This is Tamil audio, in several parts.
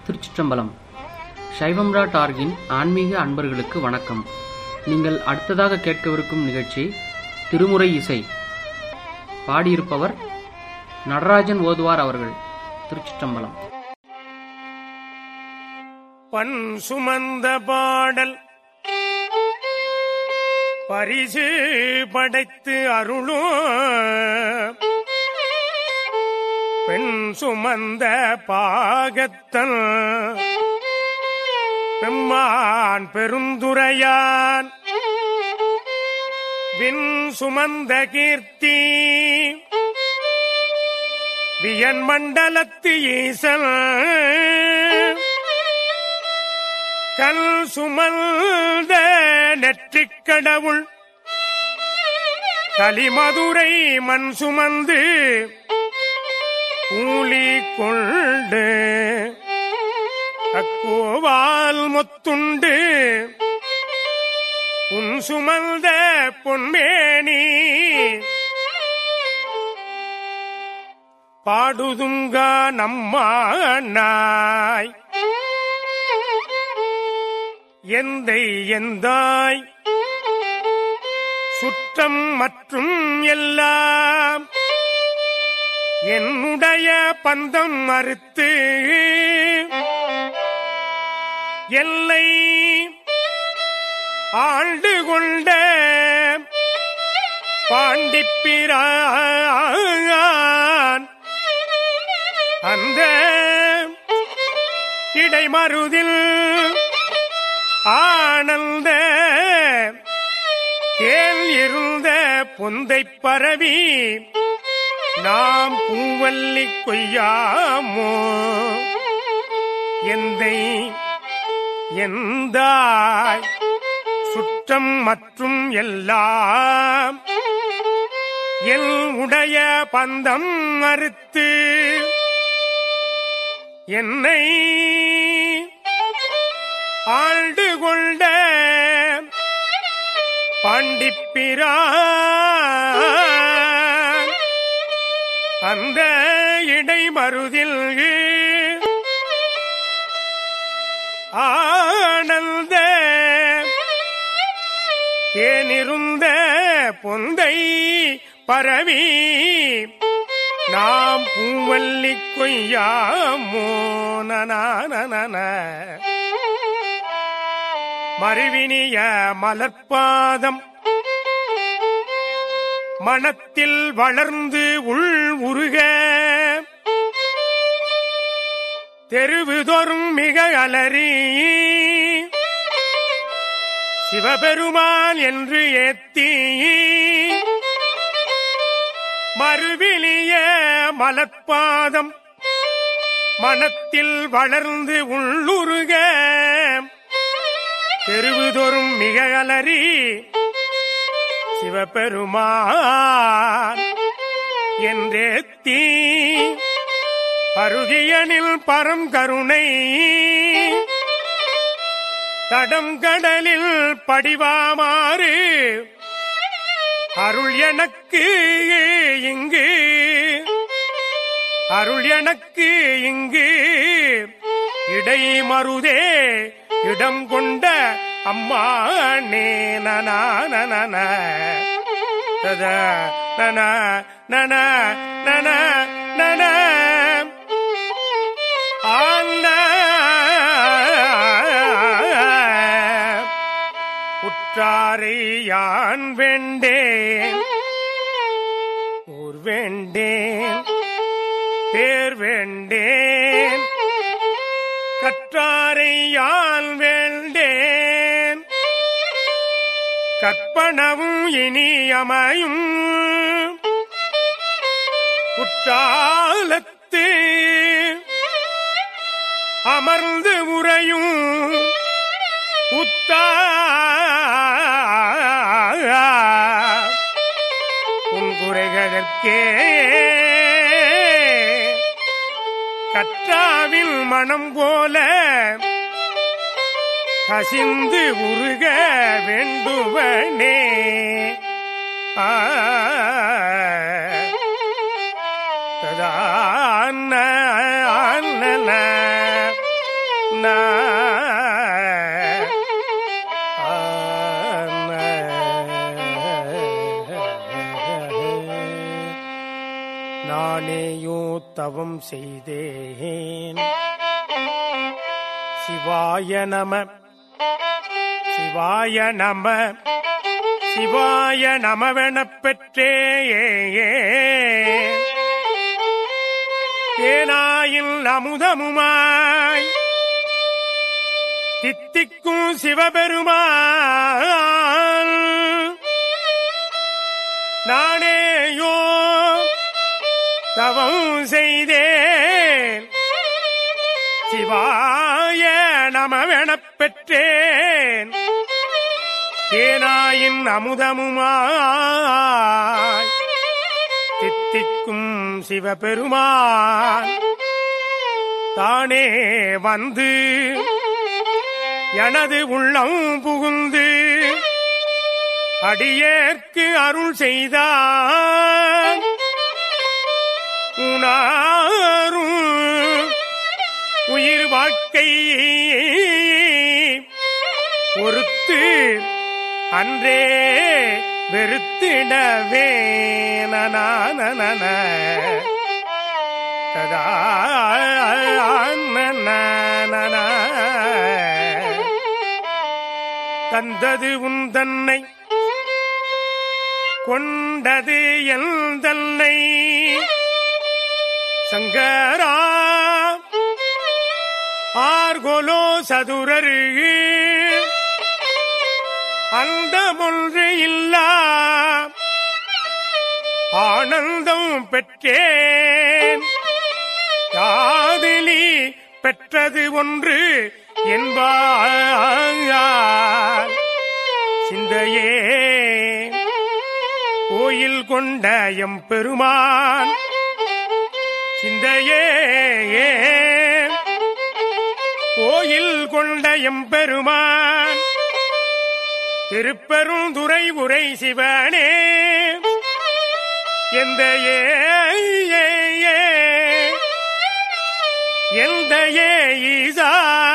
திருச்சிற்றம்பலம் சைவம்ரா டார்கின் ஆன்மீக அன்பர்களுக்கு வணக்கம் நீங்கள் அடுத்ததாக கேட்கவிருக்கும் நிகழ்ச்சி திருமுறை இசை பாடியிருப்பவர் நடராஜன் ஓதுவார் அவர்கள் திருச்சிற்றம்பலம் பண் சுமந்த பாடல் பரிசு படைத்து அருளும் பெண் சுமந்த பாகத்தன் பெம்மான் பெருந்துரையான் விண் சுமந்த கீர்த்தி வியன் மண்டலத்து ஈசன் கல் சுமந்த நெற்றிக் கடவுள் கலிமதுரை மண் சுமந்து கூலி கொண்டு அக்கோவால் முத்துண்டு உன் சுமந்த பொன்மேனி பாடுதுங்க நம்மா நாய் எந்தை எந்தாய் சுற்றம் மற்றும் எல்லாம் என்னுடைய பந்தம் மறுத்து எல்லை ஆண்டு கொண்ட பாண்டிப்பிரான் அந்த இடைமருதில் ஆனந்த தேல் இருந்த பொந்தை பரவி நாம் பூவல்லி கொய்யாமோ எந்தை எந்தாய் சுற்றம் மற்றும் எல்லாம் எல் உடைய பந்தம் மறுத்து என்னை ஆண்டு கொண்ட பாண்டிப்பிரான் அந்த இடைமருதில் ஆனந்த தேனிருந்த பொந்தை பரவி நாம் பூவல்லி கொய்யாமோ நன மறுவினிய மலர்பாதம் மனத்தில் வளர்ந்து உள் உருக தெருவுதோறும் மிக அலறி சிவபெருமான் என்று ஏத்தி மறுவிலிய மலர்பாதம் மனத்தில் வளர்ந்து உள்ளுருக தெருவுதோறும் மிக அலறி சிவபெருமான் என்றேத்தி பருகியனில் பரம் கருணை தடம் கடலில் படிவாமாறு அருள் எனக்கு இங்கு அருள் எனக்கு இங்கு இடை மருதே இடம் கொண்ட அம்மா நே நன நன தத நன நன நன நன ஆன உற்றாரை யான் வேண்டேன் ஊர் வேண்டேன் பேர் வேண்டேன் கற்றாரை யான் வேண்டேன் கற்பனவும் இனி அமையும் குற்றாலத்து அமர்ந்து உறையும் உத்தா உன் குறைகளுக்கே கற்றாவில் மனம் போல கசிந்து உருக வேண்டுவனே ஆ ததான நானேயோ தவம் செய்தேன் சிவாய நம சிவாய நம சிவாய நமவெனப் பெற்றே தேனாயில் அமுதமுமாய் தித்திக்கும் சிவபெருமான் நானேயோ தவம் செய்தேன் சிவாய நமவெனப் பெற்றேன் தேனாயின் அமுதமுமாய் தித்திக்கும் சிவபெருமான் தானே வந்து எனது உள்ளம் புகுந்து அடியேற்கு அருள் செய்தான் உணரும் உயிர் வாழ்க்கை ஒருத்து அன்றே வெறுத்திடவே நன ததா நன தந்தது உன் தன்னை கொண்டது என் தன்னை சங்கரா ஆர்கொலோ சதுரரு அந்த ஒன்று இல்லா ஆனந்தம் பெற்றேன் காதலி பெற்றது ஒன்று என்பார் சிந்தையே கோயில் கொண்ட எம் பெருமான் சிந்தையே கோயில் கொண்ட எம்பெருமான் திருப்பெருந்துறை உரை சிவனே எந்த ஏ எந்த ஏ ஈசா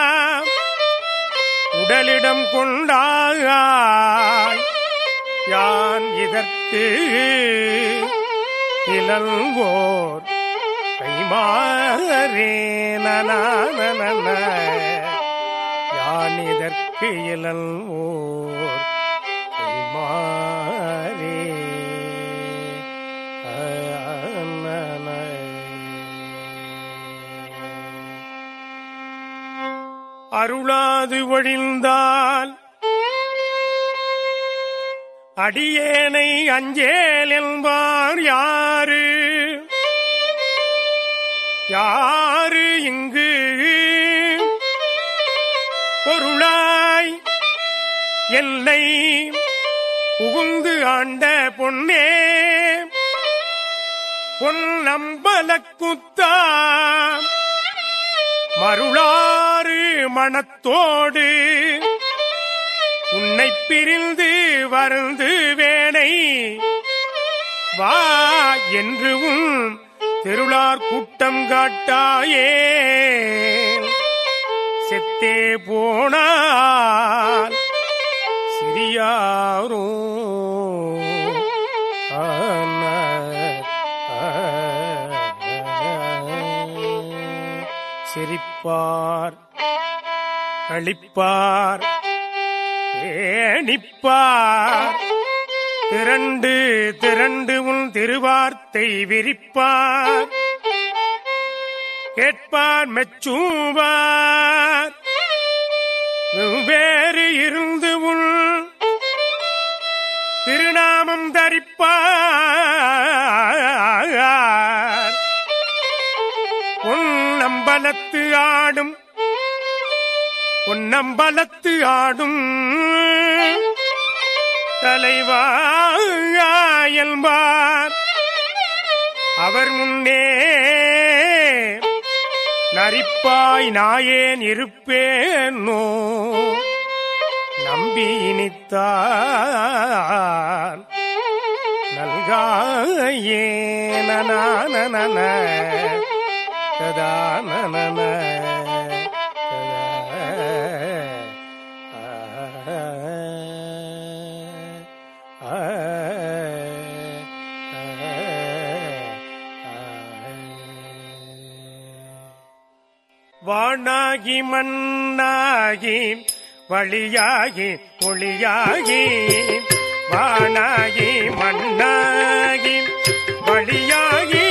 உடலிடம் கொண்டாய் யான் இதற்கு இளங்கோர் கைமாறே நன யான் இதற்கு இளங்கோர் கைமாறே அருளாது ஒழிந்தால் அடியேனை அஞ்சேல் என்பார் யாரு யாரு இங்கு பொருளாய் எல்லை புகுந்து ஆண்ட பொன்னே பொன்னம்பலக்குத்தா மருளாறு மனத்தோடு உன்னை பிரிந்து வருந்து வேனை வா என்று உன் திருளார் கூட்டம் காட்டாயே செத்தே போனால் சிறியாரோ ஆன, சிரிப்பார் களிப்பார் ஏணிப்பார் திரண்டு திரண்டு உன் திருவார்த்தை விரிப்பார் கேட்பார் மெச்சூவார் வெவ்வேறு இருந்து உன் திருநாமம் தரிப்பார் பொன்னம்பலத்து ஆடும் பொன்னம்பலத்து ஆடும் தலைவாயல்பார் அவர் முன்னே நரிப்பாய் நாயேன் இருப்பேனோ நம்பி இனித்தான் நல்காயே நன கதா நன வானாகி மண்ணாகி வழியாகி ஒளியாகி வானாகி மண்ணாகி வழியாகி